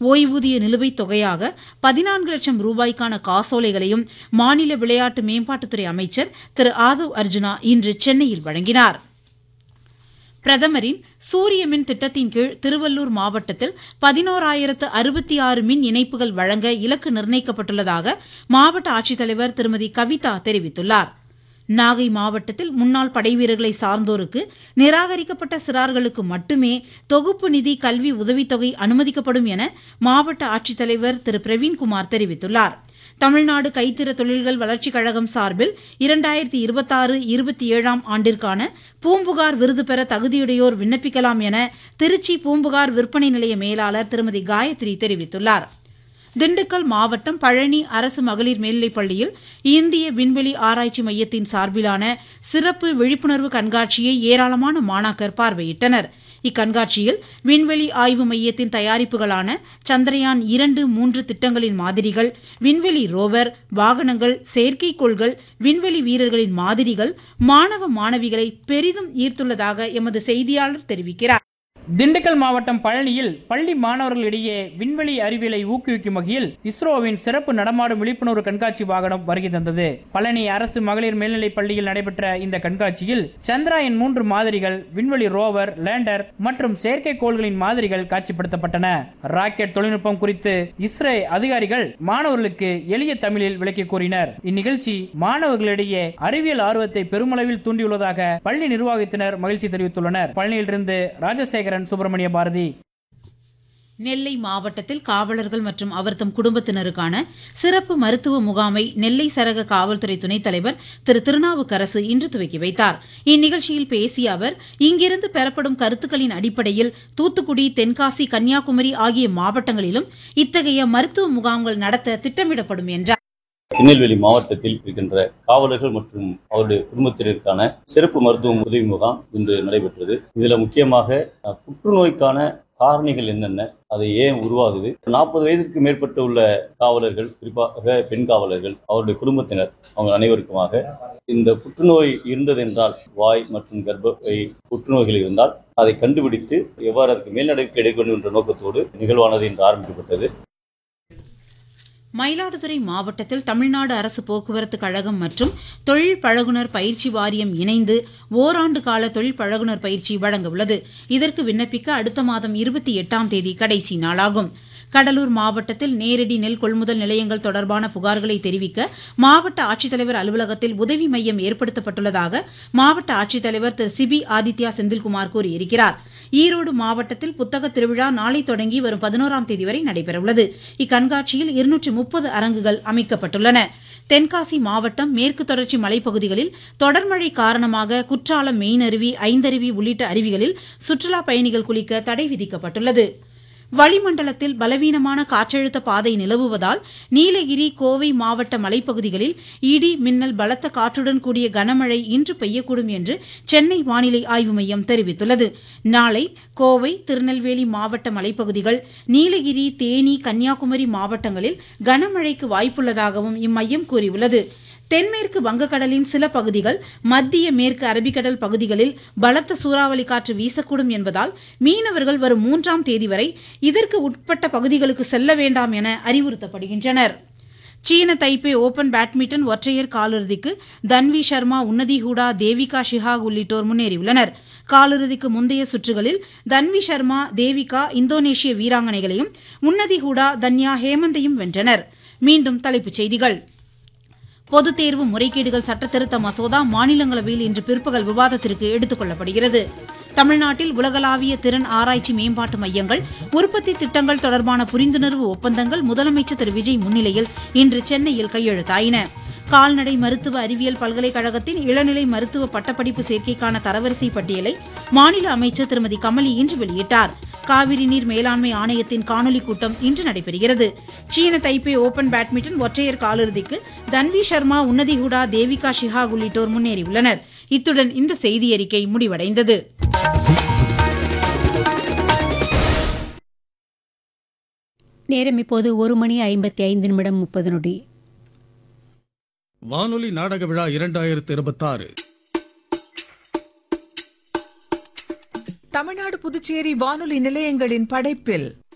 ஓய்வூதிய நிலுவைத் தொகையாக பதினான்கு லட்சம் ரூபாய்க்கான காசோலைகளையும் மாநில விளையாட்டு மேம்பாட்டுத்துறை அமைச்சர் திரு ஆதவ் அர்ஜுனா இன்று சென்னையில் வழங்கினார் பிரதமரின் சூரிய மின் திட்டத்தின் கீழ் திருவள்ளூர் மாவட்டத்தில் பதினோராயிரத்து அறுபத்தி ஆறு மின் இணைப்புகள் வழங்க இலக்கு நிர்ணயிக்கப்பட்டுள்ளதாக மாவட்ட ஆட்சித்தலைவர் திருமதி கவிதா தெரிவித்துள்ளார் நாகை மாவட்டத்தில் முன்னாள் படைவீரர்களை சார்ந்தோருக்கு நிராகரிக்கப்பட்ட சிறார்களுக்கு மட்டுமே தொகுப்பு நிதி கல்வி உதவித்தொகை அனுமதிக்கப்படும் என மாவட்ட ஆட்சித்தலைவர் திரு பிரவீன்குமார் தெரிவித்துள்ளார் தமிழ்நாடு கைத்திற தொழில்கள் வளர்ச்சிக் கழகம் சார்பில் இரண்டாயிரத்தி இருபத்தாறு இருபத்தி ஏழாம் ஆண்டிற்கான பூம்புகார் விருது பெற தகுதியுடையோர் விண்ணப்பிக்கலாம் என திருச்சி பூம்புகார் விற்பனை நிலைய மேலாளர் திருமதி காயத்ரி தெரிவித்துள்ளார் திண்டுக்கல் மாவட்டம் பழனி அரசு மகளிர் மேல்நிலைப் பள்ளியில் இந்திய விண்வெளி ஆராய்ச்சி மையத்தின் சார்பிலான சிறப்பு விழிப்புணர்வு கண்காட்சியை ஏராளமான மாணாக்கர் பார்வையிட்டனர் இக்கண்காட்சியில் விண்வெளி ஆய்வு மையத்தின் தயாரிப்புகளான சந்திரயான் இரண்டு மூன்று திட்டங்களின் மாதிரிகள் விண்வெளி ரோவர் வாகனங்கள் செயற்கைக்கோள்கள் விண்வெளி வீரர்களின் மாதிரிகள் மாணவ மாணவிகளை பெரிதும் ஈர்த்துள்ளதாக எமது செய்தியாளர் தெரிவிக்கிறார் திண்டுக்கல் மாவட்டம் பழனியில் பள்ளி மாணவர்களிடையே விண்வெளி அறிவியலை ஊக்குவிக்கும் வகையில் இஸ்ரோவின் சிறப்பு நடமாடும் விழிப்புணர்வு கண்காட்சி வாகனம் வருகை தந்தது பழனி அரசு மகளிர் மேல்நிலைப் பள்ளியில் நடைபெற்ற இந்த கண்காட்சியில் சந்திராயன் மூன்று மாதிரிகள் விண்வெளி ரோவர் லேண்டர் மற்றும் செயற்கைக்கோள்களின் மாதிரிகள் காட்சிப்படுத்தப்பட்டன ராக்கெட் தொழில்நுட்பம் குறித்து இஸ்ரோ அதிகாரிகள் மாணவர்களுக்கு எளிய தமிழில் விளக்கி கூறினர் இந்நிகழ்ச்சி மாணவர்களிடையே அறிவியல் ஆர்வத்தை பெருமளவில் தூண்டியுள்ளதாக பள்ளி நிர்வாகத்தினர் மகிழ்ச்சி தெரிவித்துள்ளனர் பழனியிலிருந்து ராஜசேகரன் சுப்பிரமணிய பாரதி நெல்லை மாவட்டத்தில் காவலர்கள் மற்றும் அவர்தம் குடும்பத்தினருக்கான சிறப்பு மருத்துவ முகாமை நெல்லை சரக காவல்துறை துணைத் தலைவர் திரு திருநாவுக்கரசு இன்று துவக்கி வைத்தார் இந்நிகழ்ச்சியில் பேசிய அவர் இங்கிருந்து பெறப்படும் கருத்துக்களின் அடிப்படையில் தூத்துக்குடி தென்காசி கன்னியாகுமரி ஆகிய மாவட்டங்களிலும் இத்தகைய மருத்துவ முகாம்கள் நடத்த திட்டமிடப்படும் என்றார் திருநெல்வேலி மாவட்டத்தில் இருக்கின்ற காவலர்கள் மற்றும் அவருடைய குடும்பத்தினருக்கான சிறப்பு மருத்துவ உதவி முகாம் இன்று நடைபெற்றது இதுல முக்கியமாக அஹ், புற்றுநோய்க்கான காரணிகள் என்னென்ன அது ஏன் உருவாகுது நாற்பது வயதிற்கு மேற்பட்ட உள்ள காவலர்கள் குறிப்பாக பெண் காவலர்கள் அவருடைய குடும்பத்தினர் அவங்க அனைவருக்குமாக இந்த புற்றுநோய் இருந்தது என்றால் வாய் மற்றும் கர்ப்பப்பை புற்றுநோய்கள் இருந்தால் அதை கண்டுபிடித்து எவ்வாறு அதற்கு மேல் நடவடிக்கை எடுக்க வேண்டும் என்ற நோக்கத்தோடு நிகழ்வானது இன்று ஆரம்பிக்கப்பட்டது மயிலாடுதுறை மாவட்டத்தில் தமிழ்நாடு அரசு போக்குவரத்து கழகம் மற்றும் தொழில் பழகுனர் பயிற்சி வாரியம் இணைந்து ஓராண்டு கால தொழில் பழகுனர் பயிற்சி வழங்க உள்ளது இதற்கு விண்ணப்பிக்க அடுத்த மாதம் இருபத்தி எட்டாம் தேதி கடைசி நாளாகும் கடலூர் மாவட்டத்தில் நேரடி நெல் கொள்முதல் நிலையங்கள் தொடர்பான புகார்களை தெரிவிக்க மாவட்ட ஆட்சித்தலைவர் அலுவலகத்தில் உதவி மையம் ஏற்படுத்தப்பட்டுள்ளதாக மாவட்ட ஆட்சித்தலைவர் திரு சிபி ஆதித்யா செந்தில்குமார் கூறியிருக்கிறார் ஈரோடு மாவட்டத்தில் புத்தக திருவிழா நாளை தொடங்கி வரும் பதினோராம் தேதி வரை நடைபெறவுள்ளது இக்கண்காட்சியில் இருநூற்றி முப்பது அரங்குகள் அமைக்கப்பட்டுள்ளன தென்காசி மாவட்டம் மேற்கு தொடர்ச்சி மலைப்பகுதிகளில் தொடர் மழை காரணமாக குற்றாலம் மெயினருவி ஐந்தருவி உள்ளிட்ட அருவிகளில் சுற்றுலா பயணிகள் குளிக்க தடை விதிக்கப்பட்டுள்ளது வளிமண்டலத்தில் பலவீனமான காற்றழுத்த பாதை நிலவுவதால் நீலகிரி கோவை மாவட்ட மலைப்பகுதிகளில் இடி மின்னல் பலத்த காற்றுடன் கூடிய கனமழை இன்று பெய்யக்கூடும் என்று சென்னை வானிலை ஆய்வு மையம் தெரிவித்துள்ளது நாளை கோவை திருநெல்வேலி மாவட்ட மலைப்பகுதிகள் நீலகிரி தேனி கன்னியாகுமரி மாவட்டங்களில் கனமழைக்கு வாய்ப்புள்ளதாகவும் இம்மையம் கூறியுள்ளது தென்மேற்கு வங்கக்கடலின் சில பகுதிகள் மத்திய மேற்கு அரபிக்கடல் பகுதிகளில் பலத்த சூறாவளி காற்று வீசக்கூடும் என்பதால் மீனவர்கள் வரும் மூன்றாம் தேதி வரை இதற்கு உட்பட்ட பகுதிகளுக்கு செல்ல வேண்டாம் என அறிவுறுத்தப்படுகின்றனர் சீன தைப்பே ஓபன் பேட்மிண்டன் ஒற்றையர் காலிறுதிக்கு தன்வி சர்மா உன்னதி ஹூடா தேவிகா ஷிஹாக் உள்ளிட்டோர் முன்னேறியுள்ளனர் காலிறுதிக்கு முந்தைய சுற்றுகளில் தன்வி சர்மா தேவிகா இந்தோனேஷிய வீராங்கனைகளையும் உன்னதி ஹூடா தன்யா ஹேமந்தையும் வென்றனர் மீண்டும் தலைப்புச் செய்திகள் பொதுத் தேர்வு முறைகேடுகள் சட்டத்திருத்த மசோதா மாநிலங்களவையில் இன்று பிற்பகல் விவாதத்திற்கு எடுத்துக் கொள்ளப்படுகிறது தமிழ்நாட்டில் உலகளாவிய திறன் ஆராய்ச்சி மேம்பாட்டு மையங்கள் உற்பத்தி திட்டங்கள் தொடர்பான புரிந்துணர்வு ஒப்பந்தங்கள் முதலமைச்சர் திரு விஜய் முன்னிலையில் இன்று சென்னையில் கையெழுத்தாயின கால்நடை மருத்துவ அறிவியல் பல்கலைக்கழகத்தின் இளநிலை மருத்துவ பட்டப்படிப்பு சேர்க்கைக்கான தரவரிசை பட்டியலை மாநில அமைச்சர் திருமதி கமலி இன்று வெளியிட்டார் காவிரி நீர் மேலாண்மை ஆணையத்தின் காணொலி கூட்டம் இன்று நடைபெறுகிறது சீன தைப்பே ஓபன் பேட்மிண்டன் ஒற்றையர் காலிறுதிக்கு தன்வி சர்மா உன்னதி ஹூடா தேவிகா ஷிஹாக் உள்ளிட்டோர் முன்னேறியுள்ளனர் இத்துடன் இந்த செய்தியறிக்கை முடிவடைந்தது நேரம் இப்போது ஒரு மணி ஐம்பத்தி ஐந்து நிமிடம் முப்பது நொடி வானொலி நாடக விழா இரண்டாயிரத்து இருபத்தாறு தமிழ்நாடு புதுச்சேரி வானொலி நிலையங்களின் படைப்பில்